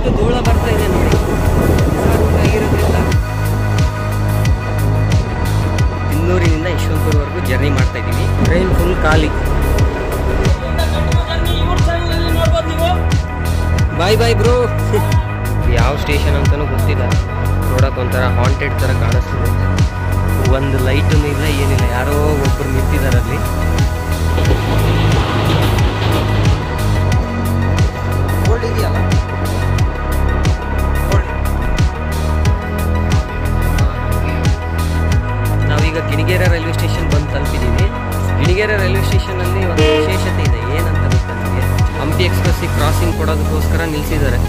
ಧೂಳ ಬರ್ತಾ ಇದೆ ನೋಡಿ ಆಗಿರೋದ್ರಿಂದ ಇನ್ನೂರಿನಿಂದ ಯಶವಂತಪುರವರೆಗೂ ಜರ್ನಿ ಮಾಡ್ತಾ ಇದ್ದೀವಿ ಟ್ರೈನ್ ಫುಲ್ ಖಾಲಿ ಬಾಯ್ ಬಾಯ್ ಬ್ರೋ ಯಾವ ಸ್ಟೇಷನ್ ಅಂತಲೂ ಗೊತ್ತಿಲ್ಲ ನೋಡಕ್ ಒಂಥರ ಹಾಂಟೆಡ್ ಥರ ಕಾಣಿಸ್ತಿದೆ ಒಂದು ಲೈಟೂ ಇಲ್ಲ ಏನಿಲ್ಲ ಯಾರೋ ಒಬ್ಬರು ನಿಂತಿದ್ದಾರೆ ಅಲ್ಲಿ ನಾವೀಗ ಗಿಣಿಗೆರೆ ರೈಲ್ವೆ ಸ್ಟೇಷನ್ ಬಂದು ತಲುಪಿದ್ದೀವಿ ಗಿಣಿಗೆರೆ ರೈಲ್ವೆ ಸ್ಟೇಷನಲ್ಲಿ ಒಂದು ವಿಶೇಷತೆ ಇದೆ ಏನಂತ ಗೊತ್ತಾ ನಿಮಗೆ ಹಂಪಿ ಎಕ್ಸ್ಪ್ರೆಸ್ಸಿಗೆ ಕ್ರಾಸಿಂಗ್ ಕೊಡೋದಕ್ಕೋಸ್ಕರ ನಿಲ್ಲಿಸಿದ್ದಾರೆ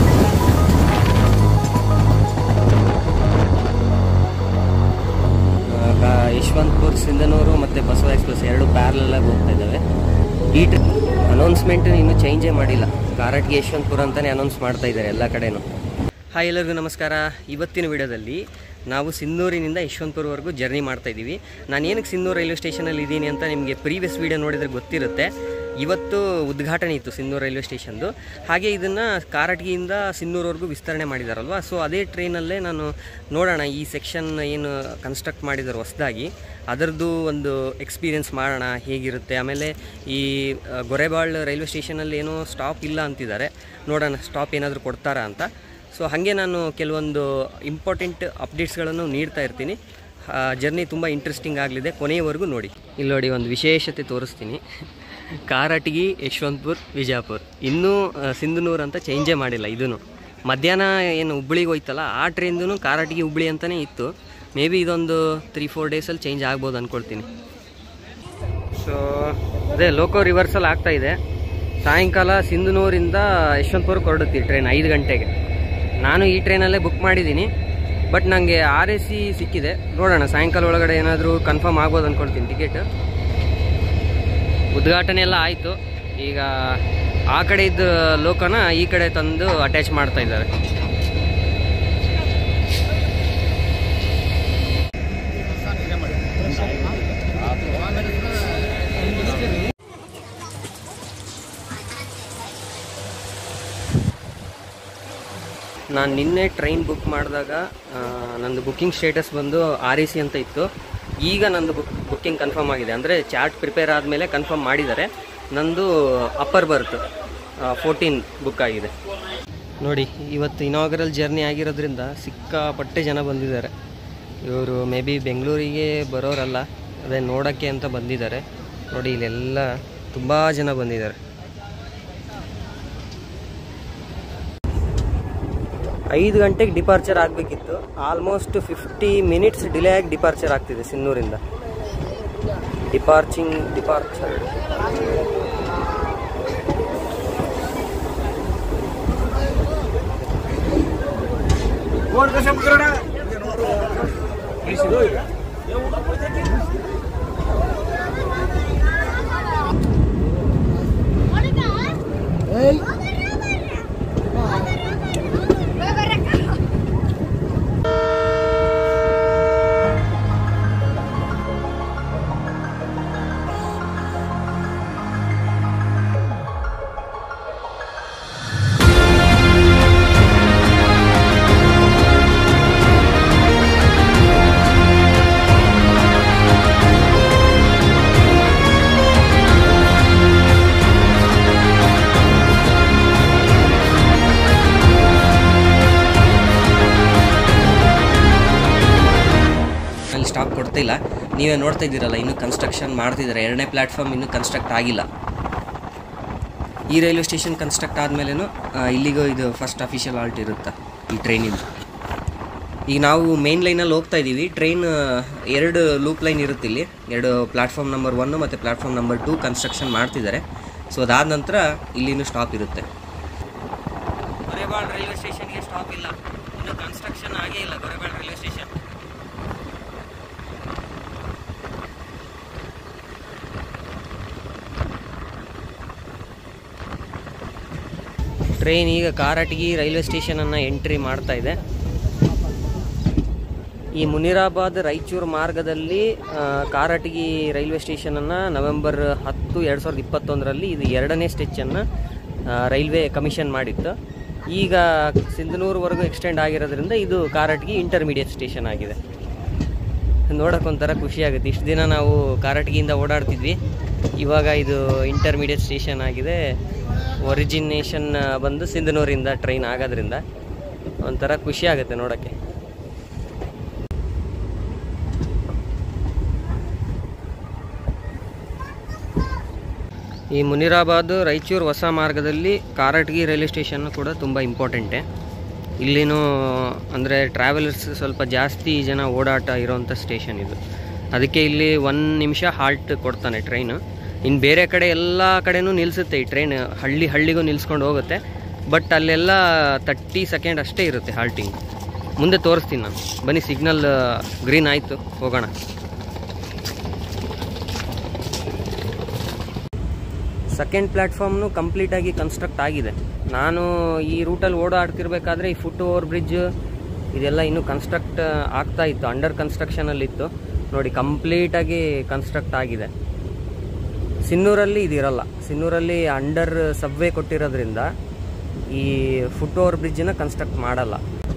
ಆಗ ಯಶವಂತಪುರ ಸಿಂಧನೂರು ಮತ್ತು ಬಸವ ಎಕ್ಸ್ಪ್ರೆಸ್ ಎರಡು ಪ್ಯಾರಲಾಗಿ ಹೋಗ್ತಾ ಇದ್ದಾವೆ ಈ ಅನೌನ್ಸ್ಮೆಂಟ್ ಇನ್ನೂ ಚೇಂಜೇ ಮಾಡಿಲ್ಲ ಕಾರಟ್ಗೆ ಯಶವಂತಪುರ ಅಂತಲೇ ಅನೌನ್ಸ್ ಮಾಡ್ತಾ ಇದ್ದಾರೆ ಎಲ್ಲ ಕಡೆನೂ ಹಾಯ್ ಎಲ್ಲರಿಗೂ ನಮಸ್ಕಾರ ಇವತ್ತಿನ ವಿಡಿಯೋದಲ್ಲಿ ನಾವು ಸಿನ್ನೂರಿನಿಂದ ಯಶವಂತಪುರವರೆಗೂ ಜರ್ನಿ ಮಾಡ್ತಾ ಇದ್ದೀವಿ ನಾನು ಏನಕ್ಕೆ ಸಿನ್ನೂರು ರೈಲ್ವೆ ಸ್ಟೇಷನಲ್ಲಿ ಇದ್ದೀನಿ ಅಂತ ನಿಮಗೆ ಪ್ರೀವಿಯಸ್ ವಿಡಿಯೋ ನೋಡಿದರೆ ಗೊತ್ತಿರುತ್ತೆ ಇವತ್ತು ಉದ್ಘಾಟನೆ ಇತ್ತು ಸಿನ್ನೂರು ರೈಲ್ವೆ ಸ್ಟೇಷನ್ದು ಹಾಗೆ ಇದನ್ನು ಕಾರಟಗಿಯಿಂದ ಸಿನ್ನೂರವರೆಗೂ ವಿಸ್ತರಣೆ ಮಾಡಿದಾರಲ್ವ ಸೊ ಅದೇ ಟ್ರೈನಲ್ಲೇ ನಾನು ನೋಡೋಣ ಈ ಸೆಕ್ಷನ್ ಏನು ಕನ್ಸ್ಟ್ರಕ್ಟ್ ಮಾಡಿದ್ದಾರೆ ಹೊಸದಾಗಿ ಅದರದ್ದು ಒಂದು ಎಕ್ಸ್ಪೀರಿಯೆನ್ಸ್ ಮಾಡೋಣ ಹೇಗಿರುತ್ತೆ ಆಮೇಲೆ ಈ ಆ, ಗೊರೆಬಾಳ್ ರೈಲ್ವೆ ಸ್ಟೇಷನಲ್ಲಿ ಏನೋ ಸ್ಟಾಪ್ ಇಲ್ಲ ಅಂತಿದ್ದಾರೆ ನೋಡೋಣ ಸ್ಟಾಪ್ ಏನಾದರೂ ಕೊಡ್ತಾರಾ ಅಂತ ಸೊ ಹಾಗೆ ನಾನು ಕೆಲವೊಂದು ಇಂಪಾರ್ಟೆಂಟ್ ಅಪ್ಡೇಟ್ಸ್ಗಳನ್ನು ನೀಡ್ತಾ ಇರ್ತೀನಿ ಜರ್ನಿ ತುಂಬ ಇಂಟ್ರೆಸ್ಟಿಂಗ್ ಆಗಲಿದೆ ಕೊನೆಯವರೆಗೂ ನೋಡಿ ಇಲ್ಲಿ ನೋಡಿ ಒಂದು ವಿಶೇಷತೆ ತೋರಿಸ್ತೀನಿ ಕಾರಟಗಿ ಯಶವಂತಪುರ್ ವಿಜಯಪುರ್ ಇನ್ನೂ ಆ, ಸಿಂಧನೂರು ಅಂತ ಚೇಂಜೇ ಮಾಡಿಲ್ಲ ಇದೂ ಮಧ್ಯಾಹ್ನ ಏನು ಹುಬ್ಳಿಗೆ ಹೋಯ್ತಲ್ಲ ಆ ಟ್ರೈನ್ದು ಕಾರಟಗಿ ಹುಬ್ಳಿ ಅಂತಲೇ ಇತ್ತು ಮೇ ಬಿ ಇದೊಂದು ತ್ರೀ ಫೋರ್ ಡೇಸಲ್ಲಿ ಚೇಂಜ್ ಆಗ್ಬೋದು ಅಂದ್ಕೊಳ್ತೀನಿ ಸೊ ಅದೇ ಲೋಕೋ ರಿವರ್ಸಲ್ ಆಗ್ತಾ ಇದೆ ಸಾಯಂಕಾಲ ಸಿಂಧನೂರಿಂದ ಯಶವಂತಪುರಕ್ಕೆ ಹೊರಡುತ್ತೀವಿ ಟ್ರೈನ್ ಐದು ಗಂಟೆಗೆ ನಾನು ಈ ಟ್ರೈನಲ್ಲೇ ಬುಕ್ ಮಾಡಿದ್ದೀನಿ ಬಟ್ ನನಗೆ ಆರ್ ಎ ಸಿ ಸಿಕ್ಕಿದೆ ನೋಡೋಣ ಸಾಯಂಕಾಲ ಒಳಗಡೆ ಏನಾದರೂ ಕನ್ಫರ್ಮ್ ಆಗ್ಬೋದು ಅಂದ್ಕೊಳ್ತೀನಿ ಟಿಕೆಟ್ ಉದ್ಘಾಟನೆ ಎಲ್ಲ ಆಯಿತು ಈಗ ಆ ಕಡೆ ಇದ್ದ ಲೋಕನ ಈ ಕಡೆ ತಂದು ಅಟ್ಯಾಚ್ ಮಾಡ್ತಾ ಇದ್ದಾರೆ ನಾನು ನಿನ್ನೆ ಟ್ರೈನ್ ಬುಕ್ ಮಾಡಿದಾಗ ನಂದು ಬುಕ್ಕಿಂಗ್ ಸ್ಟೇಟಸ್ ಬಂದು ಆರ್ ಎ ಸಿ ಅಂತ ಇತ್ತು ಈಗ ನಂದು ಬುಕ್ ಬುಕ್ಕಿಂಗ್ ಕನ್ಫರ್ಮ್ ಆಗಿದೆ ಅಂದರೆ ಚಾರ್ಟ್ ಪ್ರಿಪೇರ್ ಆದಮೇಲೆ ಕನ್ಫರ್ಮ್ ಮಾಡಿದ್ದಾರೆ ನಂದು ಅಪ್ಪರ್ ಬರ್ತ್ ಫೋರ್ಟೀನ್ ಬುಕ್ ಆಗಿದೆ ನೋಡಿ ಇವತ್ತು ಇನಾಗರಲ್ ಜರ್ನಿ ಆಗಿರೋದ್ರಿಂದ ಸಿಕ್ಕಾಪಟ್ಟೆ ಜನ ಬಂದಿದ್ದಾರೆ ಇವರು ಮೇ ಬಿ ಬೆಂಗಳೂರಿಗೆ ಬರೋರಲ್ಲ ಅದೇ ನೋಡೋಕ್ಕೆ ಅಂತ ಬಂದಿದ್ದಾರೆ ನೋಡಿ ಇಲ್ಲೆಲ್ಲ ತುಂಬ ಜನ ಬಂದಿದ್ದಾರೆ ಐದು ಗಂಟೆಗೆ ಡಿಪಾರ್ಚರ್ ಆಗಬೇಕಿತ್ತು ಆಲ್ಮೋಸ್ಟ್ ಫಿಫ್ಟಿ ಮಿನಿಟ್ಸ್ ಡಿಲೇ ಆಗಿ ಡಿಪಾರ್ಚರ್ ಆಗ್ತಿದೆ ಸಿನ್ನೂರಿಂದ ಡಿಪಾರ್ಚಿಂಗ್ ಡಿಪಾರ್ಚರ್ ಅಲ್ಲಿ ಸ್ಟಾಪ್ ಕೊಡ್ತಿಲ್ಲ ನೀವೇ ನೋಡ್ತಾ ಇದ್ದೀರಲ್ಲ ಇನ್ನೂ ಕನ್ಸ್ಟ್ರಕ್ಷನ್ ಮಾಡ್ತಿದ್ದಾರೆ ಎರಡನೇ ಪ್ಲ್ಯಾಟ್ಫಾರ್ಮ್ ಇನ್ನೂ ಕನ್ಸ್ಟ್ರಕ್ಟ್ ಆಗಿಲ್ಲ ಈ ರೈಲ್ವೆ ಸ್ಟೇಷನ್ ಕನ್ಸ್ಟ್ರಕ್ಟ್ ಆದಮೇಲೆನೂ ಇಲ್ಲಿಗೂ ಇದು ಫಸ್ಟ್ ಅಫಿಷಿಯಲ್ ಆಲ್ಟ್ ಇರುತ್ತೆ ಈ ಟ್ರೈನಿಂದು ಈಗ ನಾವು ಮೇನ್ ಲೈನಲ್ಲಿ ಹೋಗ್ತಾ ಇದ್ದೀವಿ ಟ್ರೈನ್ ಎರಡು ಲೂಪ್ ಲೈನ್ ಇರುತ್ತೆ ಇಲ್ಲಿ ಎರಡು ಪ್ಲಾಟ್ಫಾರ್ಮ್ ನಂಬರ್ ಒನ್ ಮತ್ತು ಪ್ಲಾಟ್ಫಾರ್ಮ್ ನಂಬರ್ ಟೂ ಕನ್ಸ್ಟ್ರಕ್ಷನ್ ಮಾಡ್ತಿದ್ದಾರೆ ಸೊ ಅದಾದ ನಂತರ ಇಲ್ಲಿನೂ ಸ್ಟಾಪ್ ಇರುತ್ತೆ ಗೊರೆಬಾಳ್ ರೈಲ್ವೆ ಸ್ಟೇಷನ್ಗೆ ಸ್ಟಾಪ್ ಇಲ್ಲ ಇನ್ನು ಕನ್ಸ್ಟ್ರಕ್ಷನ್ ಆಗೇ ಇಲ್ಲ ಗೊರೆಬಾಳ್ ರೈಲ್ವೆ ಸ್ಟೇಷನ್ ಟ್ರೈನ್ ಈಗ ಕಾರಟಗಿ ರೈಲ್ವೆ ಸ್ಟೇಷನನ್ನು ಎಂಟ್ರಿ ಮಾಡ್ತಾ ಇದೆ ಈ ಮುನಿರಾಬಾದ್ ರಾಯಚೂರು ಮಾರ್ಗದಲ್ಲಿ ಆ, ಕಾರಟಗಿ ರೈಲ್ವೆ ಸ್ಟೇಷನನ್ನು ನವೆಂಬರ್ ಹತ್ತು ಎರಡು ಸಾವಿರದ ಇಪ್ಪತ್ತೊಂದರಲ್ಲಿ ಇದು ಎರಡನೇ ಸ್ಟೆಚ್ಚನ್ನು ರೈಲ್ವೆ ಕಮಿಷನ್ ಮಾಡಿತ್ತು ಈಗ ಸಿಂಧನೂರ್ವರೆಗೂ ಎಕ್ಸ್ಟೆಂಡ್ ಆಗಿರೋದ್ರಿಂದ ಇದು ಕಾರಟ್ಗಿ ಇಂಟರ್ಮೀಡಿಯೇಟ್ ಸ್ಟೇಷನ್ ಆಗಿದೆ ನೋಡೋಕೆ ಒಂಥರ ಖುಷಿ ಆಗುತ್ತೆ ಇಷ್ಟು ದಿನ ನಾವು ಕಾರಟಗಿಯಿಂದ ಓಡಾಡ್ತಿದ್ವಿ ಇವಾಗ ಇದು ಇಂಟರ್ಮೀಡಿಯೇಟ್ ಸ್ಟೇಷನ್ ಆಗಿದೆ ಒರಿಜಿನೇಷನ್ ಬಂದು ಸಿಂಧನೂರಿಂದ ಟ್ರೈನ್ ಆಗೋದ್ರಿಂದ ಒಂಥರ ಖುಷಿ ಆಗುತ್ತೆ ನೋಡೋಕ್ಕೆ ಈ ಮುನಿರಾಬಾದ್ ರಾಯಚೂರು ಹೊಸ ಮಾರ್ಗದಲ್ಲಿ ಕಾರಟಗಿ ರೈಲ್ವೆ ಸ್ಟೇಷನ್ ಕೂಡ ತುಂಬ ಇಂಪಾರ್ಟೆಂಟೆ ಇಲ್ಲಿನೂ ಅಂದರೆ ಟ್ರಾವೆಲರ್ಸ್ ಸ್ವಲ್ಪ ಜಾಸ್ತಿ ಜನ ಓಡಾಟ ಇರೋವಂಥ ಸ್ಟೇಷನ್ ಇದು ಅದಕ್ಕೆ ಇಲ್ಲಿ ಒಂದು ನಿಮಿಷ ಹಾಲ್ಟ್ ಕೊಡ್ತಾನೆ ಟ್ರೈನು ಇನ್ನು ಬೇರೆ ಕಡೆ ಎಲ್ಲ ಕಡೆನೂ ನಿಲ್ಲಿಸುತ್ತೆ ಈ ಟ್ರೈನ್ ಹಳ್ಳಿ ಹಳ್ಳಿಗೂ ನಿಲ್ಸ್ಕೊಂಡು ಹೋಗುತ್ತೆ ಬಟ್ ಅಲ್ಲೆಲ್ಲ ತರ್ಟಿ ಸೆಕೆಂಡ್ ಅಷ್ಟೇ ಇರುತ್ತೆ ಹಾಲ್ಟಿಂಗ್ ಮುಂದೆ ತೋರಿಸ್ತೀನಿ ನಾನು ಬನ್ನಿ ಸಿಗ್ನಲ್ ಗ್ರೀನ್ ಆಯಿತು ಹೋಗೋಣ ಸೆಕೆಂಡ್ ಪ್ಲ್ಯಾಟ್ಫಾರ್ಮ್ನು ಕಂಪ್ಲೀಟಾಗಿ ಕನ್ಸ್ಟ್ರಕ್ಟ್ ಆಗಿದೆ ನಾನು ಈ ರೂಟಲ್ಲಿ ಓಡಾಡ್ತಿರ್ಬೇಕಾದ್ರೆ ಈ ಫುಟ್ ಓವರ್ ಬ್ರಿಡ್ಜ್ ಇದೆಲ್ಲ ಇನ್ನೂ ಕನ್ಸ್ಟ್ರಕ್ಟ್ ಆಗ್ತಾ ಇತ್ತು ಅಂಡರ್ ಕನ್ಸ್ಟ್ರಕ್ಷನಲ್ಲಿತ್ತು ನೋಡಿ ಕಂಪ್ಲೀಟಾಗಿ ಕನ್ಸ್ಟ್ರಕ್ಟ್ ಆಗಿದೆ ಸಿನ್ನೂರಲ್ಲಿ ಇದಿರಲ್ಲ ಸಿನ್ನೂರಲ್ಲಿ ಅಂಡರ್ ಸಬ್ವೇ ಕೊಟ್ಟಿರೋದ್ರಿಂದ ಈ ಫುಟ್ ಓವರ್ ಬ್ರಿಡ್ಜನ್ನ ಕನ್ಸ್ಟ್ರಕ್ಟ್ ಮಾಡಲ್ಲ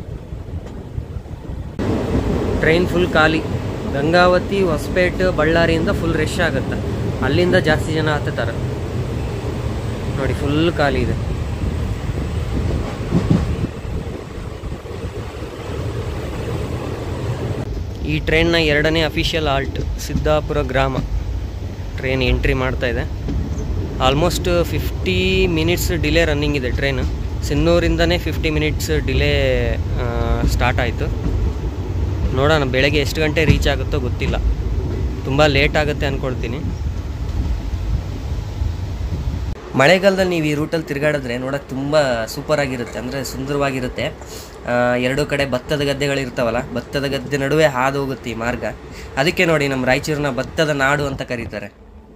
ಟ್ರೈನ್ ಫುಲ್ ಖಾಲಿ ಗಂಗಾವತಿ ಹೊಸಪೇಟ್ ಬಳ್ಳಾರಿಯಿಂದ ಫುಲ್ ರಶ್ ಆಗುತ್ತೆ ಅಲ್ಲಿಂದ ಜಾಸ್ತಿ ಜನ ಹತ್ತುತ್ತಾರೆ ನೋಡಿ ಫುಲ್ ಖಾಲಿ ಇದೆ ಈ ಟ್ರೈನ್ನ ಎರಡನೇ ಅಫಿಷಿಯಲ್ ಆಲ್ಟ್ ಸಿದ್ದಾಪುರ ಗ್ರಾಮ ಟ್ರೈನ್ ಎಂಟ್ರಿ ಮಾಡ್ತಾ ಇದೆ almost fifty minutes delay running ಇದೆ ಟ್ರೈನ್ ಸಿನ್ನೂರಿಂದನೇ ಫಿಫ್ಟಿ ಮಿನಿಟ್ಸ್ ಡಿಲೇ ಸ್ಟಾರ್ಟ್ ಆಯಿತು ನೋಡೋಣ ಬೆಳಗ್ಗೆ ಎಷ್ಟು ಗಂಟೆ ರೀಚ್ ಆಗುತ್ತೋ ಗೊತ್ತಿಲ್ಲ ತುಂಬ ಲೇಟ್ ಆಗುತ್ತೆ ಅಂದ್ಕೊಳ್ತೀನಿ ಮಳೆಗಾಲದಲ್ಲಿ ನೀವು ಈ ರೂಟಲ್ಲಿ ತಿರುಗಾಡಿದ್ರೆ ನೋಡೋಕೆ ತುಂಬ ಸೂಪರ್ ಆಗಿರುತ್ತೆ ಅಂದರೆ ಸುಂದರವಾಗಿರುತ್ತೆ ಆ, ಎರಡೂ ಕಡೆ ಭತ್ತದ ಗದ್ದೆಗಳಿರ್ತಾವಲ್ಲ ಭತ್ತದ ಗದ್ದೆ ನಡುವೆ ಹಾದು ಹೋಗುತ್ತೆ ಈ ಮಾರ್ಗ ಅದಕ್ಕೆ ನೋಡಿ ನಮ್ಮ ರಾಯಚೂರನ್ನ ಭತ್ತದ ನಾಡು ಅಂತ ಕರೀತಾರೆ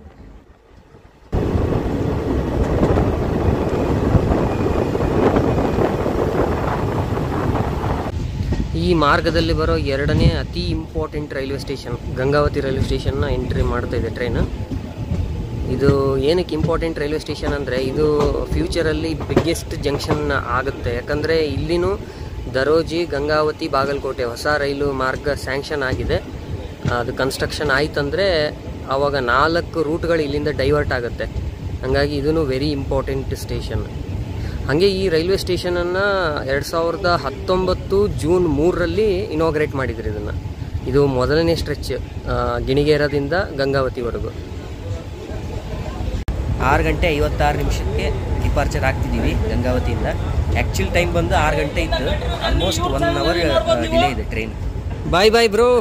ಈ ಮಾರ್ಗದಲ್ಲಿ ಬರೋ ಎರಡನೇ ಅತಿ important railway station Gangavathi railway ಸ್ಟೇಷನ್ನ ಎಂಟ್ರಿ ಮಾಡ್ತಾ ಇದೆ ಟ್ರೈನು ಇದು ಏನಕ್ಕೆ ಇಂಪಾರ್ಟೆಂಟ್ ರೈಲ್ವೆ ಸ್ಟೇಷನ್ ಅಂದರೆ ಇದು ಫ್ಯೂಚರಲ್ಲಿ ಬಿಗ್ಗೆಸ್ಟ್ ಜಂಕ್ಷನ್ ಆಗುತ್ತೆ ಯಾಕಂದರೆ ಇಲ್ಲಿನೂ ದರೋಜಿ ಗಂಗಾವತಿ ಬಾಗಲಕೋಟೆ ಹೊಸ ರೈಲು ಮಾರ್ಗ ಸ್ಯಾಂಕ್ಷನ್ ಆಗಿದೆ ಅದು ಕನ್ಸ್ಟ್ರಕ್ಷನ್ ಆಯ್ತಂದರೆ ಆವಾಗ ನಾಲ್ಕು ರೂಟ್ಗಳು ಇಲ್ಲಿಂದ ಡೈವರ್ಟ್ ಆಗುತ್ತೆ ಹಾಗಾಗಿ ಇದೂ ವೆರಿ ಇಂಪಾರ್ಟೆಂಟ್ ಸ್ಟೇಷನ್ ಹಾಗೆ ಈ ರೈಲ್ವೆ ಸ್ಟೇಷನನ್ನು ಎರಡು ಸಾವಿರದ ಹತ್ತೊಂಬತ್ತು ಜೂನ್ ಮೂರರಲ್ಲಿ ಇನಾಗ್ರೇಟ್ ಮಾಡಿದ್ರು ಇದನ್ನು ಇದು ಮೊದಲನೇ ಸ್ಟ್ರೆಚ್ ಗಿಣಿಗೇರದಿಂದ ಗಂಗಾವತಿವರೆಗೂ ಆರು ಗಂಟೆ ಐವತ್ತಾರು ನಿಮಿಷಕ್ಕೆ ಡಿಪಾರ್ಚರ್ ಆಗ್ತಿದ್ದೀವಿ ಗಂಗಾವತಿಯಿಂದ ಆ್ಯಕ್ಚುಲ್ ಟೈಮ್ ಬಂದು ಆರು ಗಂಟೆ ಇತ್ತು ಆಲ್ಮೋಸ್ಟ್ ಒನ್ ಅವರ್ ಡಿಲೇ ಇದೆ train bye bye bro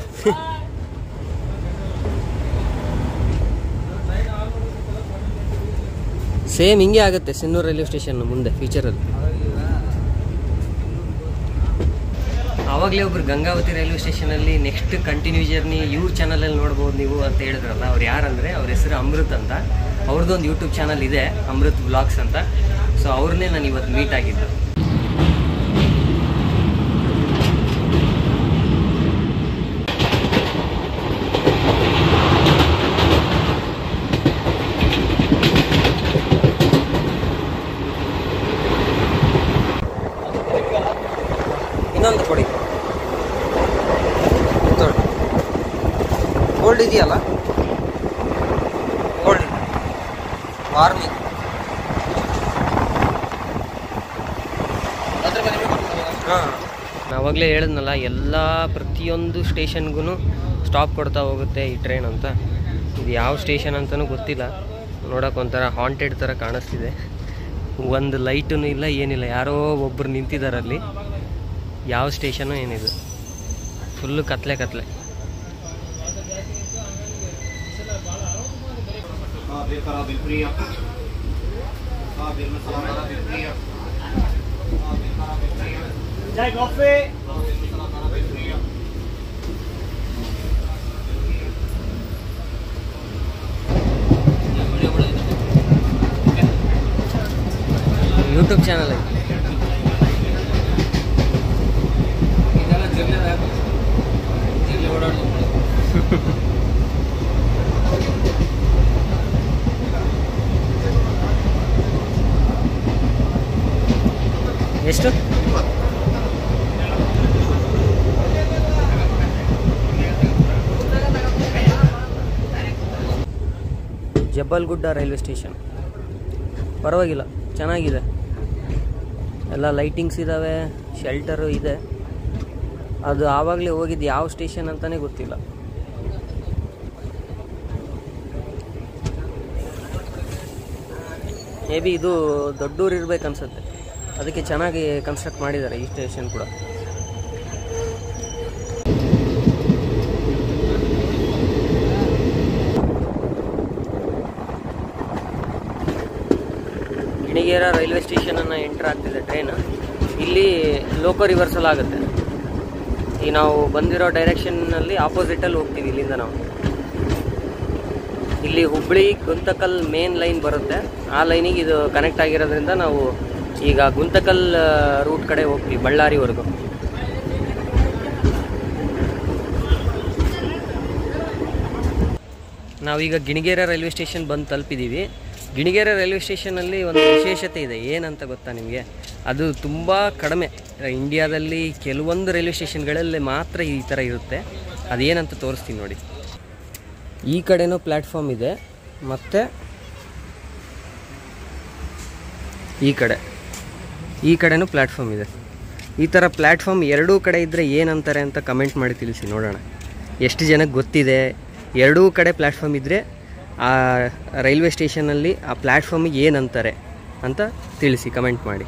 same ಹಿಂಗೆ ಆಗುತ್ತೆ ಸಿನ್ನೂರು ರೈಲ್ವೆ ಸ್ಟೇಷನ್ ಮುಂದೆ ಫ್ಯೂಚರಲ್ಲಿ ಆವಾಗಲೇ ಒಬ್ರು ಗಂಗಾವತಿ ರೈಲ್ವೆ ಸ್ಟೇಷನಲ್ಲಿ ನೆಕ್ಸ್ಟ್ ಕಂಟಿನ್ಯೂ ಜರ್ನಿ ಇವ್ರ ಚಾನಲಲ್ಲಿ ನೋಡ್ಬೋದು ನೀವು ಅಂತ ಹೇಳಿದ್ರಲ್ಲ ಅವ್ರು ಯಾರಂದರೆ ಅವ್ರ ಹೆಸರು ಅಮೃತ್ ಅಂತ ಅವ್ರದ್ದೊಂದು ಯೂಟ್ಯೂಬ್ ಚಾನಲ್ ಇದೆ ಅಮೃತ್ ಬ್ಲಾಗ್ಸ್ ಅಂತ ಸೊ ಅವ್ರನ್ನೇ ನಾನು ಇವತ್ತು ಮೀಟ್ ಆಗಿದ್ದು ಇನ್ನೊಂದು ಕೊಡಿ ಗೋಲ್ಡ್ ಇದೆಯಲ್ಲ ಗೋಲ್ಡ್ ವಾರ್ಮಿಂಗ್ ಹಾಂ ನಾವಾಗಲೇ ಹೇಳಿದ್ನಲ್ಲ ಎಲ್ಲ ಪ್ರತಿಯೊಂದು ಸ್ಟೇಷನ್ಗೂ ಸ್ಟಾಪ್ ಕೊಡ್ತಾ ಹೋಗುತ್ತೆ ಈ ಟ್ರೈನ್ ಅಂತ ಇದು ಯಾವ ಸ್ಟೇಷನ್ ಅಂತಲೂ ಗೊತ್ತಿಲ್ಲ ನೋಡೋಕೆ ಒಂಥರ ಹಾಂಟೆಡ್ ಥರ ಕಾಣಿಸ್ತಿದೆ ಒಂದು ಲೈಟೂ ಇಲ್ಲ ಏನಿಲ್ಲ ಯಾರೋ ಒಬ್ಬರು ನಿಂತಿದ್ದಾರೆ ಅಲ್ಲಿ ಯಾವ ಸ್ಟೇಷನು ಏನಿದು ಫುಲ್ಲು ಕತ್ಲೆ ಕತ್ಲೆ بالكرة بالبرية بالمسلمة بالبرية جاي كوفي ಯೂಟ್ಯೂಬ್ ಚಾನಲ್ ಐತಿ ಇದೆಲ್ಲ ಜಿರ್ಲೆ ಜಿರ್ಲೆ ಓಡಾಡೋದು ಎಷ್ಟು ಜಬ್ಬಲ್ಗುಡ್ಡ ರೈಲ್ವೆ ಸ್ಟೇಷನ್ ಪರವಾಗಿಲ್ಲ ಚೆನ್ನಾಗಿದೆ ಎಲ್ಲ ಲೈಟಿಂಗ್ಸ್ ಇದ್ದಾವೆ ಶೆಲ್ಟರು ಇದೆ ಅದು ಆವಾಗಲೇ ಹೋಗಿದ್ದು ಯಾವ ಸ್ಟೇಷನ್ ಅಂತಲೇ ಗೊತ್ತಿಲ್ಲ ಮೇ ಬಿ ಇದು ದೊಡ್ಡೂರು ಇರ್ಬೇಕು ಅನ್ಸುತ್ತೆ ಅದಕ್ಕೆ ಚೆನ್ನಾಗಿ ಕನ್ಸ್ಟ್ರಕ್ಟ್ ಮಾಡಿದ್ದಾರೆ ಈ ಸ್ಟೇಷನ್ ಕೂಡ ಗಿಣಿಗೇರ ರೈಲ್ವೆ ಸ್ಟೇಷನನ್ನು ಎಂಟರ್ ಆಗ್ತಿದೆ ಟ್ರೈನ್ ಇಲ್ಲಿ ಲೋಕೋ ರಿವರ್ಸಲ್ ಆಗುತ್ತೆ ಈ ನಾವು ಬಂದಿರೋ ಡೈರೆಕ್ಷನ್ನಲ್ಲಿ ಆಪೋಸಿಟಲ್ಲಿ ಹೋಗ್ತೀವಿ ಇಲ್ಲಿಂದ ನಾವು ಇಲ್ಲಿ ಹುಬ್ಳಿ ಗುಂತಕಲ್ ಮೇನ್ ಲೈನ್ ಬರುತ್ತೆ ಆ ಲೈನಿಗೆ ಇದು ಕನೆಕ್ಟ್ ಆಗಿರೋದ್ರಿಂದ ನಾವು ಈಗ ಗುಂತಕಲ್ ರೂಟ್ ಕಡೆ ಹೋಗ್ತೀವಿ ಬಳ್ಳಾರಿವರೆಗೂ ನಾವೀಗ ಗಿಣಿಗೇರ ರೈಲ್ವೆ ಸ್ಟೇಷನ್ ಬಂದು ತಲುಪಿದ್ದೀವಿ ಗಿಣಿಗೇರ ರೈಲ್ವೆ ಸ್ಟೇಷನಲ್ಲಿ ಒಂದು ವಿಶೇಷತೆ ಇದೆ ಏನಂತ ಗೊತ್ತಾ ನಿಮಗೆ ಅದು ತುಂಬ ಕಡಿಮೆ ಇಂಡಿಯಾದಲ್ಲಿ ಕೆಲವೊಂದು ರೈಲ್ವೆ ಸ್ಟೇಷನ್ಗಳಲ್ಲಿ ಮಾತ್ರ ಈ ಥರ ಇರುತ್ತೆ ಅದೇನಂತ ತೋರಿಸ್ತೀನಿ ನೋಡಿ ಈ ಕಡೆನೂ ಪ್ಲ್ಯಾಟ್ಫಾರ್ಮ್ ಇದೆ ಮತ್ತು ಈ ಕಡೆ ಈ ಕಡೆನೂ ಪ್ಲ್ಯಾಟ್ಫಾರ್ಮ್ ಇದೆ ಈ ಥರ ಪ್ಲ್ಯಾಟ್ಫಾರ್ಮ್ ಎರಡೂ ಕಡೆ ಇದ್ದರೆ ಏನಂತಾರೆ ಅಂತ ಕಮೆಂಟ್ ಮಾಡಿ ತಿಳಿಸಿ ನೋಡೋಣ ಎಷ್ಟು ಜನಕ್ಕೆ ಗೊತ್ತಿದೆ ಎರಡೂ ಕಡೆ ಪ್ಲ್ಯಾಟ್ಫಾರ್ಮ್ ಇದ್ದರೆ ಆ ರೈಲ್ವೆ ಸ್ಟೇಷನಲ್ಲಿ ಆ ಪ್ಲ್ಯಾಟ್ಫಾರ್ಮಿಗೆ ಏನಂತಾರೆ ಅಂತ ತಿಳಿಸಿ ಕಮೆಂಟ್ ಮಾಡಿ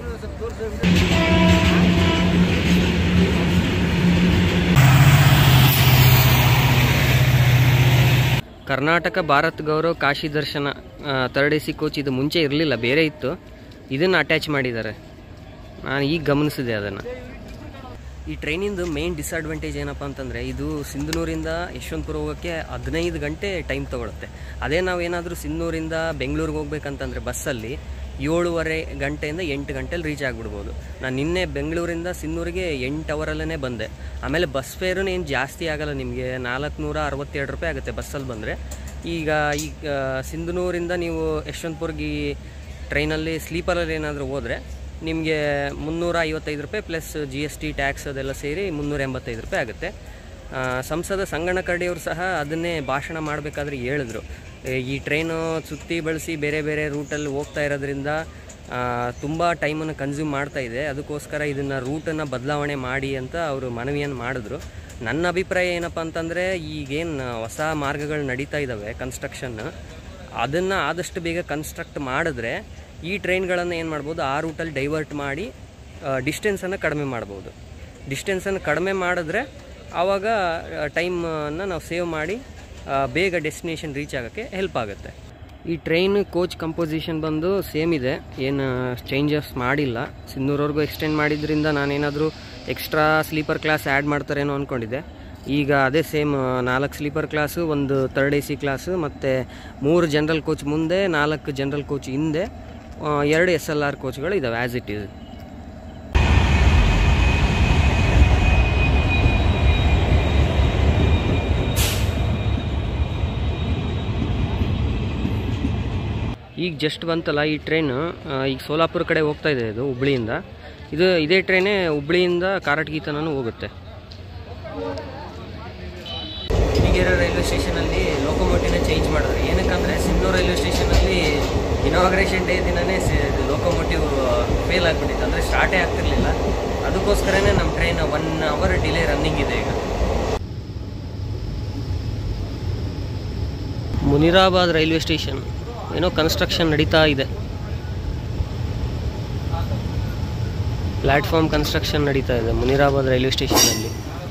ಕರ್ನಾಟಕ ಭಾರತ್ ಗೌರವ್ ಕಾಶಿ ದರ್ಶನ ತರ್ಡ್ ಎ ಸಿ ಕೋಚ್ ಇದು ಮುಂಚೆ ಇರಲಿಲ್ಲ ಬೇರೆ ಇತ್ತು ಇದನ್ನು ಅಟ್ಯಾಚ್ ಮಾಡಿದ್ದಾರೆ ನಾನು ಈಗ ಗಮನಿಸಿದೆ ಅದನ್ನು ಈ ಟ್ರೈನಿಂದು ಮೇನ್ ಡಿಸಡ್ವಾಂಟೇಜ್ ಏನಪ್ಪ ಅಂತಂದರೆ ಇದು ಸಿಂಧನೂರಿಂದ ಯಶವಂತಪುರ ಹೋಗೋಕ್ಕೆ ಹದಿನೈದು ಗಂಟೆ ಟೈಮ್ ತೊಗೊಳುತ್ತೆ ಅದೇ ನಾವು ಏನಾದರೂ ಸಿಂಧನೂರಿಂದ ಬೆಂಗಳೂರಿಗೆ ಹೋಗ್ಬೇಕಂತಂದರೆ ಬಸ್ಸಲ್ಲಿ ಏಳುವರೆ ಗಂಟೆಯಿಂದ ಎಂಟು ಗಂಟೆಲಿ ರೀಚ್ ಆಗಿಬಿಡ್ಬೋದು ನಾನು ನಿನ್ನೆ ಬೆಂಗಳೂರಿಂದ ಸಿನ್ನೂರಿಗೆ ಎಂಟು ಅವರಲ್ಲೇ ಬಂದೆ ಆಮೇಲೆ ಬಸ್ ಫೇರೂ ಏನು ಜಾಸ್ತಿ ಆಗಲ್ಲ ನಿಮಗೆ ನಾಲ್ಕುನೂರ ಅರವತ್ತೆರಡು ರೂಪಾಯಿ ಆಗುತ್ತೆ ಬಸ್ಸಲ್ಲಿ ಬಂದರೆ ಈಗ ಈಗ ಸಿಂಧನೂರಿಂದ ನೀವು ಯಶವಂತಪುರ್ಗೆ ಈ ಟ್ರೈನಲ್ಲಿ ಸ್ಲೀಪರಲ್ಲಿ ಏನಾದರೂ ಹೋದರೆ ನಿಮಗೆ ಮುನ್ನೂರ ಐವತ್ತೈದು ರೂಪಾಯಿ plus G S T tax ಅದೆಲ್ಲ ಸೇರಿ ಮುನ್ನೂರ ಎಂಬತ್ತೈದು ರೂಪಾಯಿ ಆಗುತ್ತೆ ಆ, ಸಂಸದ ಸಂಗಣ್ಣ ಕರಡಿಯವರು ಸಹ ಅದನ್ನೇ ಭಾಷಣ ಮಾಡಬೇಕಾದ್ರೆ ಹೇಳಿದ್ರು ಏ, ಈ ಟ್ರೈನು ಸುತ್ತಿ ಬಳಸಿ ಬೇರೆ ಬೇರೆ ರೂಟಲ್ಲಿ ಹೋಗ್ತಾ ಇರೋದ್ರಿಂದ ತುಂಬ ಟೈಮನ್ನು ಕನ್ಸ್ಯೂಮ್ ಮಾಡ್ತಾ ಇದೆ ಅದಕ್ಕೋಸ್ಕರ ಇದನ್ನು ರೂಟನ್ನು ಬದಲಾವಣೆ ಮಾಡಿ ಅಂತ ಅವರು ಮನವಿಯನ್ನು ಮಾಡಿದ್ರು ನನ್ನ ಅಭಿಪ್ರಾಯ ಏನಪ್ಪ ಅಂತಂದರೆ ಈಗೇನು ಹೊಸ ಮಾರ್ಗಗಳು ನಡೀತಾ ಇದ್ದಾವೆ ಕನ್ಸ್ಟ್ರಕ್ಷನ್ ಅದನ್ನು ಆದಷ್ಟು ಬೇಗ ಕನ್ಸ್ಟ್ರಕ್ಟ್ ಮಾಡಿದ್ರೆ ಈ ಟ್ರೈನ್ಗಳನ್ನು ಏನು ಮಾಡ್ಬೋದು ಆ ರೂಟಲ್ಲಿ ಡೈವರ್ಟ್ ಮಾಡಿ ಡಿಸ್ಟೆನ್ಸನ್ನು ಕಡಿಮೆ ಮಾಡ್ಬೋದು ಡಿಸ್ಟೆನ್ಸನ್ನು ಕಡಿಮೆ ಮಾಡಿದ್ರೆ ಆವಾಗ ಟೈಮನ್ನು ನಾವು ಸೇವ್ ಮಾಡಿ ಆ, ಬೇಗ ಡೆಸ್ಟಿನೇಷನ್ ರೀಚ್ ಆಗೋಕ್ಕೆ ಹೆಲ್ಪ್ ಆಗುತ್ತೆ ಈ ಟ್ರೈನ್ ಕೋಚ್ ಕಂಪೋಸಿಷನ್ ಬಂದು ಸೇಮ್ ಇದೆ ಏನು ಚೇಂಜಸ್ ಮಾಡಿಲ್ಲ ಸಿನ್ನೂರವರೆಗೂ ಎಕ್ಸ್ಟೆಂಡ್ ಮಾಡಿದ್ರಿಂದ ನಾನೇನಾದರೂ ಎಕ್ಸ್ಟ್ರಾ ಸ್ಲೀಪರ್ ಕ್ಲಾಸ್ ಆ್ಯಡ್ ಮಾಡ್ತಾರೇನೋ ಅಂದ್ಕೊಂಡಿದ್ದೆ ಈಗ ಅದೇ ಸೇಮ್ ನಾಲ್ಕು ಸ್ಲೀಪರ್ ಕ್ಲಾಸು ಒಂದು ತರ್ಡ್ ಎ ಸಿ ಕ್ಲಾಸು ಮತ್ತು ಮೂರು ಜನರಲ್ ಕೋಚ್ ಮುಂದೆ ನಾಲ್ಕು ಜನರಲ್ ಕೋಚ್ ಹಿಂದೆ ಆ, ಎರಡು ಎಸ್ ಎಲ್ ಆರ್ ಕೋಚ್ಗಳು ಇದ್ದಾವೆ ಆ್ಯಸ್ ಇಟ್ ಈಸ್ ಈಗ ಜಸ್ಟ್ ಬಂತಲ್ಲ ಈ ಟ್ರೈನು ಈಗ ಸೋಲಾಪುರ ಕಡೆ ಹೋಗ್ತಾ ಇದೆ ಇದು ಹುಬ್ಳಿಯಿಂದ ಇದು ಇದೇ ಟ್ರೈನೇ ಹುಬ್ಳಿಯಿಂದ ಕಾರಟಗಿ ತನಕ ಹೋಗುತ್ತೆ ಗಿರಿಗೆರೆ ರೈಲ್ವೆ ಸ್ಟೇಷನಲ್ಲಿ ಲೋಕೋಮೋಟಿವ್ನ ಚೇಂಜ್ ಮಾಡಿದ್ರು ಏನಕ್ಕಂದರೆ ಸಿನ್ನೂರು ರೈಲ್ವೆ ಸ್ಟೇಷನಲ್ಲಿ ಇನಾಗ್ರೇಷನ್ ಡೇ ದಿನನೇ ಲೋಕೋಮೋಟಿವ್ ಫೇಲ್ ಆಗಿಬಿಟ್ಟಿತ್ತು ಅಂದರೆ ಸ್ಟಾರ್ಟೇ ಆಗ್ತಿರ್ಲಿಲ್ಲ ಅದಕ್ಕೋಸ್ಕರನೇ ನಮ್ಮ train one hour delay running ಇದೆ ಈಗ ಮುನಿರಾಬಾದ್ ರೈಲ್ವೆ ಸ್ಟೇಷನ್ ಏನೋ ಕನ್ಸ್ಟ್ರಕ್ಷನ್ ನಡೀತಾ ಇದೆ ಪ್ಲ್ಯಾಟ್ಫಾರ್ಮ್ ಕನ್ಸ್ಟ್ರಕ್ಷನ್ ನಡೀತಾ ಇದೆ ಮುನಿರಾಬಾದ್ ರೈಲ್ವೆ ಸ್ಟೇಷನಲ್ಲಿ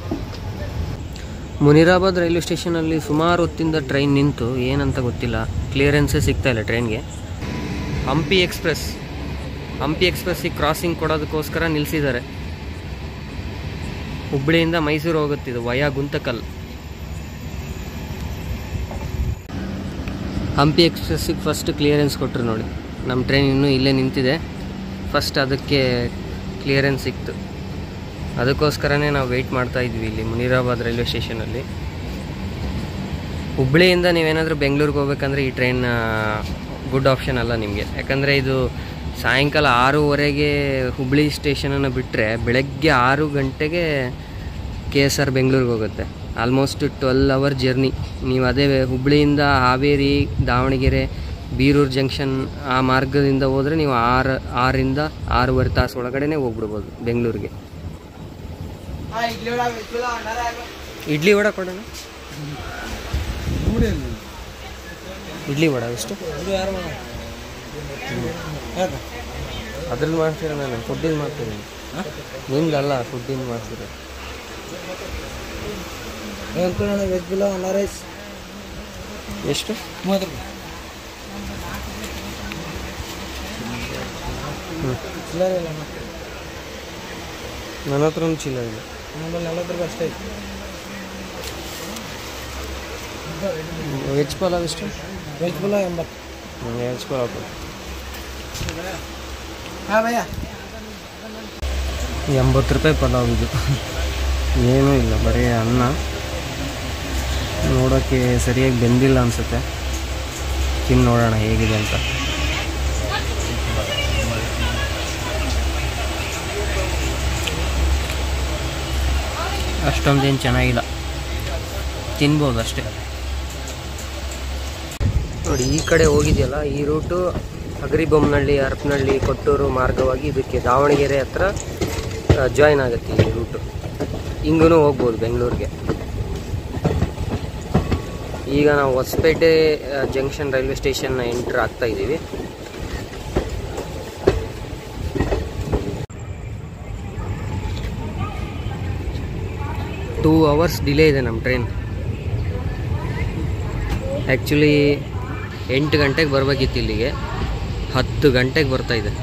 ಮುನಿರಾಬಾದ್ ರೈಲ್ವೆ ಸ್ಟೇಷನಲ್ಲಿ ಸುಮಾರು ಹೊತ್ತಿಂದ ಟ್ರೈನ್ ನಿಂತು ಏನಂತ ಗೊತ್ತಿಲ್ಲ ಕ್ಲಿಯರೆನ್ಸೇ ಸಿಗ್ತಾ ಇಲ್ಲ ಟ್ರೈನ್ಗೆ ಹಂಪಿ ಎಕ್ಸ್ಪ್ರೆಸ್ ಹಂಪಿ ಎಕ್ಸ್ಪ್ರೆಸ್ಸಿಗೆ ಕ್ರಾಸಿಂಗ್ ಕೊಡೋದಕ್ಕೋಸ್ಕರ ನಿಲ್ಲಿಸಿದ್ದಾರೆ ಹುಬ್ಬಳ್ಳಿಯಿಂದ ಮೈಸೂರು ಹೋಗುತ್ತಿದ್ದು ವಯಾ ಗುಂತಕಲ್ ಹಂಪಿ ಎಕ್ಸ್ಪ್ರೆಸ್ಸಿಗೆ ಫಸ್ಟ್ ಕ್ಲಿಯರೆನ್ಸ್ ಕೊಟ್ಟರು ನೋಡಿ ನಮ್ಮ ಟ್ರೈನ್ ಇನ್ನೂ ಇಲ್ಲೇ ನಿಂತಿದೆ ಫಸ್ಟ್ ಅದಕ್ಕೆ ಕ್ಲಿಯರೆನ್ಸ್ ಸಿಕ್ತು ಅದಕ್ಕೋಸ್ಕರನೇ ನಾವು ವೆಯ್ಟ್ ಮಾಡ್ತಾ ಇದ್ವಿ ಇಲ್ಲಿ ಮುನಿರಾಬಾದ್ ರೈಲ್ವೆ ಸ್ಟೇಷನಲ್ಲಿ ಹುಬ್ಳಿಯಿಂದ ನೀವೇನಾದರೂ ಬೆಂಗಳೂರಿಗೆ ಹೋಗ್ಬೇಕಂದ್ರೆ ಈ ಟ್ರೈನ್ ಗುಡ್ ಆಪ್ಷನ್ ಅಲ್ಲ ನಿಮಗೆ ಯಾಕಂದರೆ ಇದು ಸಾಯಂಕಾಲ ಆರೂವರೆಗೆ ಹುಬ್ಳಿ ಸ್ಟೇಷನನ್ನು ಬಿಟ್ಟರೆ ಬೆಳಗ್ಗೆ ಆರು ಗಂಟೆಗೆ ಕೆ ಎಸ್ ಆರ್ ಬೆಂಗಳೂರಿಗೆ ಹೋಗುತ್ತೆ ಆಲ್ಮೋಸ್ಟ್ ಟ್ವೆಲ್ ಅವರ್ ಜರ್ನಿ ನೀವು ಅದೇ ಹುಬ್ಳಿಯಿಂದ ಹಾವೇರಿ ದಾವಣಗೆರೆ ಬೀರೂರು ಜಂಕ್ಷನ್ ಆ ಮಾರ್ಗದಿಂದ ಹೋದರೆ ನೀವು ಆರು ಆರಿಂದ ಆರೂವರೆ ತಾಸು ಒಳಗಡೆನೆ ಹೋಗ್ಬಿಡ್ಬೋದು ಬೆಂಗಳೂರಿಗೆ ಇಡ್ಲಿ ವಡ ಕೊಡೋಣ ಇಡ್ಲಿ ವಡ ಎಷ್ಟು ಅದ್ರಲ್ಲಿ ಮಾಡ್ತೀರ ನಾನು ಫುಡ್ಡಿಂದ ಮಾಡ್ತೀನಿ ನಿಮ್ದಲ್ಲ ಫುಡ್ಡಿಂದ ಮಾಡ್ತೀರ ವೆಜ್ ಪುಲಾವ್ ಅನ್ನ ರೈಸ್ ಎಷ್ಟು ಮೂವತ್ತು ರೂಪಾಯಿ ಚಿಲ್ಲರೆ ಇಲ್ಲ ಅಣ್ಣ. ನನ್ನ ಹತ್ರ ಒಂದು ಚೀಲ ಇಲ್ಲ ನಮ್ಮಲ್ಲಿ ನಲ್ವತ್ತು ರೂಪಾಯಿ ಅಷ್ಟೇ ಐತಿ ವೆಜ್ ಪಲಾವ್ ಎಷ್ಟು ವೆಜ್ ಪುಲಾವ್ ಎಂಬತ್ತು ವೆಜ್ ಪಲಾವ್ ಕೊಡಿ. ಹಾಂ ಭಯ್ಯ ಎಂಬತ್ತು ರೂಪಾಯಿ ಪಲಾವ್ ಇದು ಏನೂ ಇಲ್ಲ ಬರೀ ಅನ್ನ ನೋಡೋಕ್ಕೆ ಸರಿಯಾಗಿ ಬೆಂದಿಲ್ಲ ಅನಿಸುತ್ತೆ ತಿಂದು ನೋಡೋಣ ಹೇಗಿದೆ ಅಂತ ಅಷ್ಟೊಂದೇನು ಚೆನ್ನಾಗಿಲ್ಲ ತಿನ್ಬೋದು ಅಷ್ಟೇ ನೋಡಿ ಈ ಕಡೆ ಹೋಗಿದೆಯಲ್ಲ ಈ ರೂಟು ಹಗರಿಬೊಮ್ಮನಹಳ್ಳಿ ಹರಪನಹಳ್ಳಿ ಕೊಟ್ಟೂರು ಮಾರ್ಗವಾಗಿ ಇದಕ್ಕೆ ದಾವಣಗೆರೆ ಹತ್ರ ಜಾಯಿನ್ ಆಗುತ್ತೆ ಈ ರೂಟು ಹಿಂಗೂ ಹೋಗ್ಬೋದು ಬೆಂಗಳೂರಿಗೆ ಈಗ ನಾವು ಹೊಸಪೇಟೆ ಜಂಕ್ಷನ್ ರೈಲ್ವೆ ಸ್ಟೇಷನ್ನ ಎಂಟ್ರ್ ಆಗ್ತಾ ಇದ್ದೀವಿ ಟೂ ಅವರ್ಸ್ ಡಿಲೇ ಇದೆ ನಮ್ಮ ಟ್ರೈನ್ ಆ್ಯಕ್ಚುಲಿ ಎಂಟು ಗಂಟೆಗೆ ಬರಬೇಕಿತ್ತು ಇಲ್ಲಿಗೆ ಹತ್ತು ಗಂಟೆಗೆ ಬರ್ತಾ ಇದೆ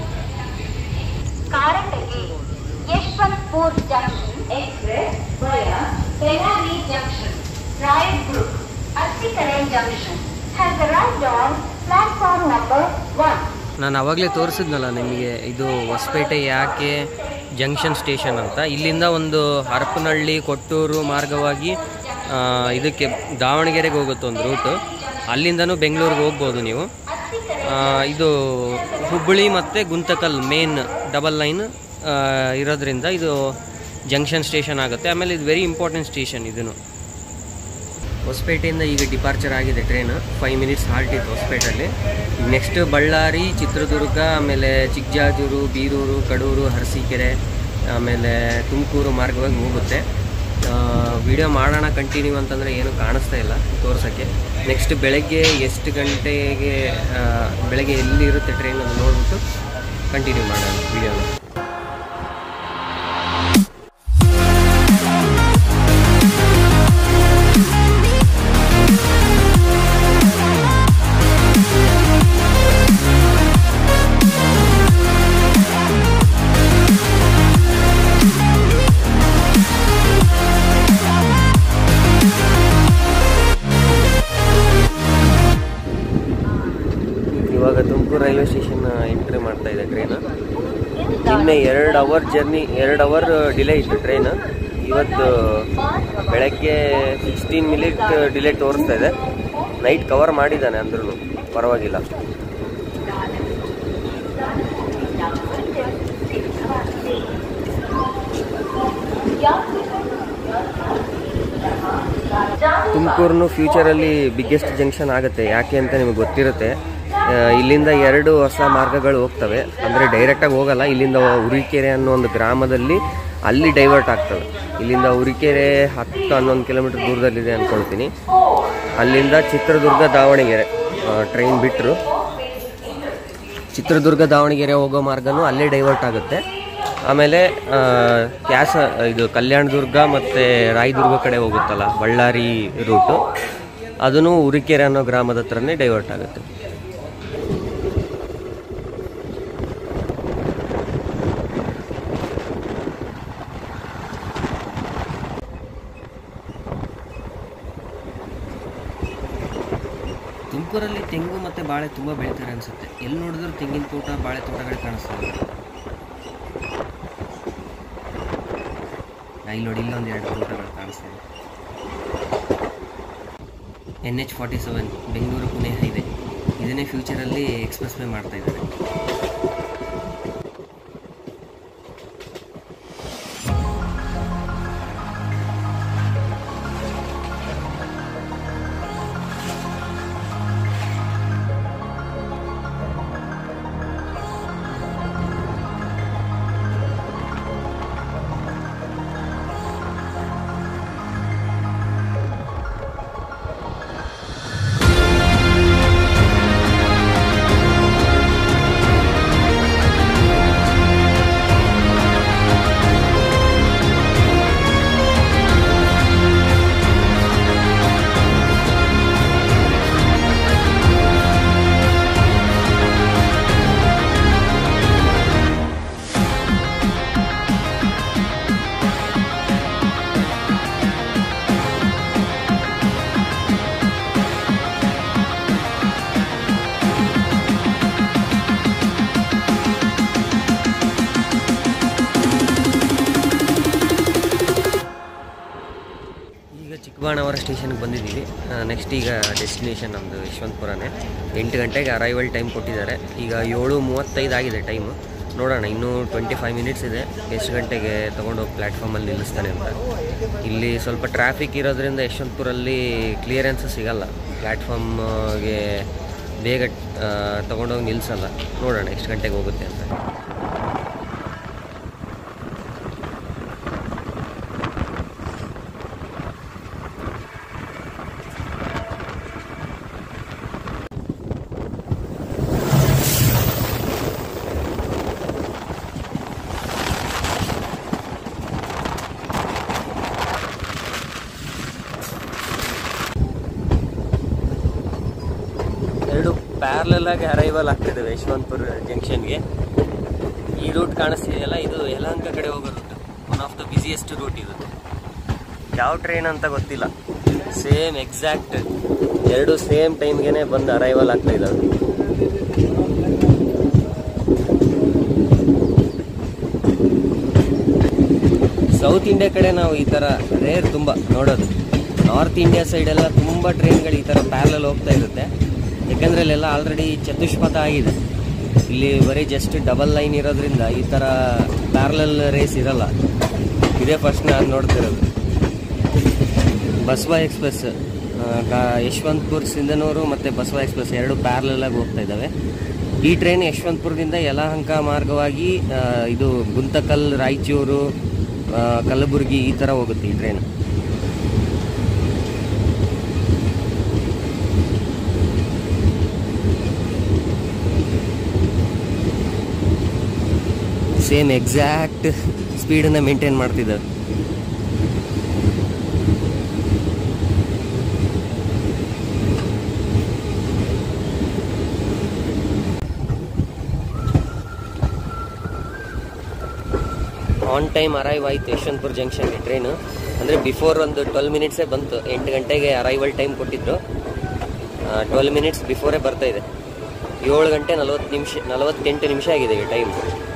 Karatagi Yeshwantpur junction express via Tenali junction ರಾಯಲ್ ಗ್ರೂಪ್ ಅತ್ತಿಕರೆ junction has arrived on platform number one ನಾನು ಅವಾಗಲೇ ತೋರಿಸಿದ್ನಲ್ಲ ನಿಮಗೆ ಇದು ಹೊಸಪೇಟೆ ಯಾಕೆ ಜಂಕ್ಷನ್ ಸ್ಟೇಷನ್ ಅಂತ ಇಲ್ಲಿಂದ ಒಂದು ಹರಪನಹಳ್ಳಿ ಕೊಟ್ಟೂರು ಮಾರ್ಗವಾಗಿ ಆ, ಇದಕ್ಕೆ ದಾವಣಗೆರೆಗೆ ಹೋಗುತ್ತೆ ಒಂದು ರೂಟು ಅಲ್ಲಿಂದನೂ ಬೆಂಗಳೂರಿಗೆ ಹೋಗ್ಬೋದು ನೀವು ಆ, ಇದು ಹುಬ್ಬಳ್ಳಿ ಮತ್ತು ಗುಂತಕಲ್ ಮೇನ್ ಡಬಲ್ ಲೈನ್ ಇರೋದ್ರಿಂದ ಇದು ಜಂಕ್ಷನ್ ಸ್ಟೇಷನ್ ಆಗುತ್ತೆ ಆಮೇಲೆ ಇದು ವೆರಿ ಇಂಪಾರ್ಟೆಂಟ್ ಸ್ಟೇಷನ್ ಇದನ್ನು ಹೊಸಪೇಟೆಯಿಂದ ಈಗ ಡಿಪಾರ್ಚರ್ ಆಗಿದೆ ಟ್ರೈನ್ ಫೈವ್ ಮಿನಿಟ್ಸ್ ಹಾಲ್ಟ್ ಇತ್ತು ಹೊಸಪೇಟೆಯಲ್ಲಿ ನೆಕ್ಸ್ಟ್ ಬಳ್ಳಾರಿ ಚಿತ್ರದುರ್ಗ ಆಮೇಲೆ ಚಿಕ್ಕಜಾಜೂರು ಬೀರೂರು ಕಡೂರು ಅರಸೀಕೆರೆ ಆಮೇಲೆ ತುಮಕೂರು ಮಾರ್ಗವಾಗಿ ಹೋಗುತ್ತೆ ವಿಡಿಯೋ ಮಾಡೋಣ ಕಂಟಿನ್ಯೂ ಅಂತಂದರೆ ಏನು ಕಾಣಿಸ್ತಾ ಇಲ್ಲ ತೋರ್ಸೋಕ್ಕೆ ನೆಕ್ಸ್ಟ್ ಬೆಳಗ್ಗೆ ಎಷ್ಟು ಗಂಟೆಗೆ ಆ, ಬೆಳಗ್ಗೆ ಎಲ್ಲಿ ಇರುತ್ತೆ ಟ್ರೈನ್ ಅದು ನೋಡ್ಬಿಟ್ಟು ಕಂಟಿನ್ಯೂ ಮಾಡೋಣ ವಿಡಿಯೋನ ಇವಾಗ ತುಮಕೂರು ರೈಲ್ವೆ ಸ್ಟೇಷನ್ ಎಂಟ್ರಿ ಮಾಡ್ತಾ ಇದೆ ಟ್ರೈನ್ ನಿನ್ನೆ ಎರಡು ಅವರ್ ಜರ್ನಿ ಎರಡು ಅವರ್ ಡಿಲೇ ಇತ್ತು ಟ್ರೈನ್ ಇವತ್ತು ಬೆಳಗ್ಗೆ ಸಿಕ್ಸ್ಟೀನ್ ಮಿನಿಟ್ ಡಿಲೇ ತೋರಿಸ್ತಾ ಇದೆ ನೈಟ್ ಕವರ್ ಮಾಡಿದ್ದಾನೆ ಅಂದ್ರೂ ಪರವಾಗಿಲ್ಲ ತುಮಕೂರು ಫ್ಯೂಚರಲ್ಲಿ ಬಿಗ್ಗೆಸ್ಟ್ ಜಂಕ್ಷನ್ ಆಗುತ್ತೆ ಯಾಕೆ ಅಂತ ನಿಮಗೆ ಗೊತ್ತಿರುತ್ತೆ ಆ, ಇಲ್ಲಿಂದ ಎರಡು ಹೊಸ ಮಾರ್ಗಗಳು ಹೋಗ್ತವೆ ಅಂದರೆ ಡೈರೆಕ್ಟಾಗಿ ಹೋಗಲ್ಲ ಇಲ್ಲಿಂದ ಉರಿಕೆರೆ ಅನ್ನೋ ಒಂದು ಗ್ರಾಮದಲ್ಲಿ ಅಲ್ಲಿ ಡೈವರ್ಟ್ ಆಗ್ತವೆ ಇಲ್ಲಿಂದ ಉರಿಕೆರೆ ಹತ್ತು ಹನ್ನೊಂದು ಕಿಲೋಮೀಟರ್ ದೂರದಲ್ಲಿದೆ ಅಂದ್ಕೊಳ್ತೀನಿ ಅಲ್ಲಿಂದ ಚಿತ್ರದುರ್ಗ ದಾವಣಗೆರೆ ಟ್ರೈನ್ ಬಿಟ್ಟರು ಚಿತ್ರದುರ್ಗ ದಾವಣಗೆರೆ ಹೋಗೋ ಮಾರ್ಗನೂ ಅಲ್ಲೇ ಡೈವರ್ಟ್ ಆಗುತ್ತೆ ಆಮೇಲೆ ಆ, ಕ್ಯಾಸ ಇದು ಕಲ್ಯಾಣದುರ್ಗ ಮತ್ತು ರಾಯದುರ್ಗ ಕಡೆ ಹೋಗುತ್ತಲ್ಲ ಬಳ್ಳಾರಿ ರೂಟು ಅದನ್ನು ಉರಿಕೆರೆ ಅನ್ನೋ ಗ್ರಾಮದ ಹತ್ರನೇ ಡೈವರ್ಟ್ ಆಗುತ್ತೆ ತುಮಕೂರಲ್ಲಿ ತೆಂಗು ಮತ್ತು ಬಾಳೆ ತುಂಬ ಬೆಳೀತಾರೆ ಅನಿಸುತ್ತೆ ಎಲ್ಲಿ ನೋಡಿದ್ರು ತೆಂಗಿನ ತೋಟ ಬಾಳೆ ತೋಟಗಳು ಕಾಣಿಸ್ತವೆ ಆ, ಇಲ್ಲಿ ನೋಡಿ ಇಲ್ಲೊಂದು ಎರಡು ತೋಟಗಳು ಕಾಣಿಸ್ತವೆ N H forty seven Bengaluru Pune highway ಇದನ್ನೇ ಫ್ಯೂಚರಲ್ಲಿ ಎಕ್ಸ್ಪ್ರೆಸ್ ವೇ ಮಾಡ್ತಾ ಇದ್ದಾರೆ ಬಾಣವರ ಸ್ಟೇಷನ್ಗೆ ಬಂದಿದ್ದೀವಿ ನೆಕ್ಸ್ಟ್ ಈಗ ಡೆಸ್ಟಿನೇಷನ್ ನಮ್ಮದು ಯಶವಂತಪುರನೇ ಎಂಟು ಗಂಟೆಗೆ ಅರೈವಲ್ ಟೈಮ್ ಕೊಟ್ಟಿದ್ದಾರೆ ಈಗ ಏಳು ಮೂವತ್ತೈದು ಆಗಿದೆ ಟೈಮು ನೋಡೋಣ ಇನ್ನೂ ಟ್ವೆಂಟಿ ಫೈವ್ ಮಿನಿಟ್ಸ್ ಇದೆ ಎಷ್ಟು ಗಂಟೆಗೆ ತೊಗೊಂಡೋಗಿ ಪ್ಲ್ಯಾಟ್ಫಾರ್ಮಲ್ಲಿ ನಿಲ್ಲಿಸ್ತಾನೆ ಅಂತ ಇಲ್ಲಿ ಸ್ವಲ್ಪ ಟ್ರಾಫಿಕ್ ಇರೋದ್ರಿಂದ ಯಶವಂತಪುರಲ್ಲಿ ಕ್ಲಿಯರೆನ್ಸ್ ಸಿಗಲ್ಲ ಪ್ಲ್ಯಾಟ್ಫಾರ್ಮ್ಗೆ ಬೇಗ ತೊಗೊಂಡೋಗಿ ನಿಲ್ಲಿಸಲ್ಲ ನೋಡೋಣ ಎಷ್ಟು ಗಂಟೆಗೆ ಹೋಗುತ್ತೆ ಅಂತ ಎರಡು ಪ್ಯಾರ್ಲಲ್ ಆಗಿ ಅರೈವಲ್ ಆಗ್ತಿದ್ದಾವೆ ಯಶವಂತಪುರ ಜಂಕ್ಷನ್ಗೆ ಈ ರೂಟ್ ಕಾಣಿಸ್ತಿದೆಯಲ್ಲ ಇದು ಯಲಹಂಕ ಕಡೆ ಹೋಗೋ route one of the busiest route ಇದು ಯಾವ ಟ್ರೈನ್ ಅಂತ ಗೊತ್ತಿಲ್ಲ ಸೇಮ್ ಎಕ್ಸಾಕ್ಟ್ ಎರಡು ಸೇಮ್ ಟೈಮ್ಗೆ ಬಂದು ಅರೈವಲ್ ಆಗ್ತಾ ಇದ್ದಾವೆ ಸೌತ್ ಇಂಡಿಯಾ ಕಡೆ ನಾವು ಈ ಥರ ರೇರ್ ತುಂಬ ನೋಡೋದು ನಾರ್ತ್ ಇಂಡಿಯಾ ಸೈಡೆಲ್ಲ ತುಂಬ ಟ್ರೈನ್ಗಳು ಈ ಥರ ಪ್ಯಾರಲಲ್ ಹೋಗ್ತಾ ಇರುತ್ತೆ ಯಾಕಂದರೆ ಇಲ್ಲೆಲ್ಲ ಆಲ್ರೆಡಿ ಚತುಷ್ಪಥ ಆಗಿದೆ ಇಲ್ಲಿ ಬರೀ ಜಸ್ಟ್ ಡಬಲ್ ಲೈನ್ ಇರೋದ್ರಿಂದ ಈ ಥರ ಪ್ಯಾರಲಲ್ ರೇಸ್ ಇರಲ್ಲ ಇದೇ ಫಸ್ಟ್ ನಾನು ನೋಡ್ತಿರೋದು ಬಸವ ಎಕ್ಸ್ಪ್ರೆಸ್ ಆ, ಗ- ಯಶವಂತಪುರ ಸಿಂಧನೂರು ಮತ್ತು ಬಸವ ಎಕ್ಸ್ಪ್ರೆಸ್ ಎರಡು ಪ್ಯಾರಲಲ್ ಆಗಿ ಹೋಗ್ತಾ ಇದ್ದಾವೆ ಈ ಟ್ರೈನ್ ಯಶವಂತಪುರದಿಂದ ಯಲಹಂಕ ಮಾರ್ಗವಾಗಿ ಆ, ಇದು ಗುಂತಕಲ್ ರಾಯಚೂರು ಆ, ಕಲಬುರಗಿ ಈ ಥರ ಹೋಗುತ್ತೆ ಈ ಟ್ರೈನ್ ಸೇಮ್ ಎಕ್ಸಾಕ್ಟ್ ಸ್ಪೀಡನ್ನು ಮೇಂಟೈನ್ ಮಾಡ್ತಿದ್ದಾವೆ ಆನ್ ಟೈಮ್ ಅರೈವ್ ಆಯಿತು ಯಶವಂತಪುರ ಜಂಕ್ಷನ್ಗೆ ಟ್ರೈನು ಅಂದರೆ ಬಿಫೋರ್ ಒಂದು ಟ್ವೆಲ್ ಮಿನಿಟ್ಸೇ ಬಂತು ಎಂಟು ಗಂಟೆಗೆ ಅರೈವಲ್ ಟೈಮ್ ಕೊಟ್ಟಿದ್ರು ಟ್ವೆಲ್ ಮಿನಿಟ್ಸ್ ಬಿಫೋರೇ ಬರ್ತಾ ಇದೆ ಏಳು ಗಂಟೆ ನಲವತ್ತು ನಿಮಿಷ ನಲವತ್ತೆಂಟು ನಿಮಿಷ ಆಗಿದೆ ಈಗ ಟೈಮ್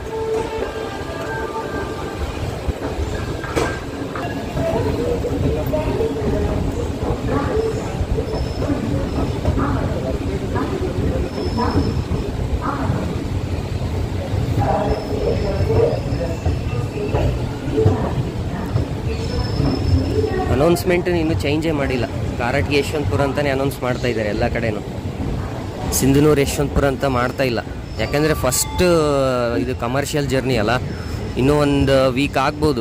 ಅನೌನ್ಸ್ಮೆಂಟ್ ಇನ್ನೂ ಚೇಂಜೇ ಮಾಡಿಲ್ಲ ಕಾರಟ್ಗೆ ಯಶವಂತಪುರ ಅಂತಲೇ ಅನೌನ್ಸ್ ಮಾಡ್ತಾ ಇದ್ದಾರೆ ಎಲ್ಲ ಕಡೆನೂ ಸಿಂಧನೂರು ಯಶವಂತಪುರ ಅಂತ ಮಾಡ್ತಾ ಇಲ್ಲ ಯಾಕಂದರೆ ಫಸ್ಟ್ ಇದು ಕಮರ್ಷಿಯಲ್ ಜರ್ನಿ ಅಲ್ಲ ಇನ್ನೂ ಒಂದು ವೀಕ್ ಆಗ್ಬೋದು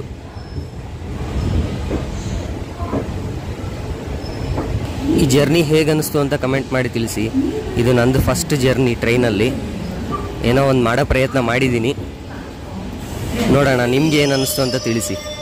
ಈ ಜರ್ನಿ ಹೇಗೆ ಅನಿಸ್ತು ಅಂತ ಕಮೆಂಟ್ ಮಾಡಿ ತಿಳಿಸಿ ಇದು ನಂದು ಫಸ್ಟ್ ಜರ್ನಿ ಟ್ರೈನಲ್ಲಿ ಏನೋ ಒಂದು ಮಾಡೋ ಪ್ರಯತ್ನ ಮಾಡಿದ್ದೀನಿ ನೋಡೋಣ ನಿಮ್ಗೆ ಏನು ಅನ್ನಿಸ್ತು ಅಂತ ತಿಳಿಸಿ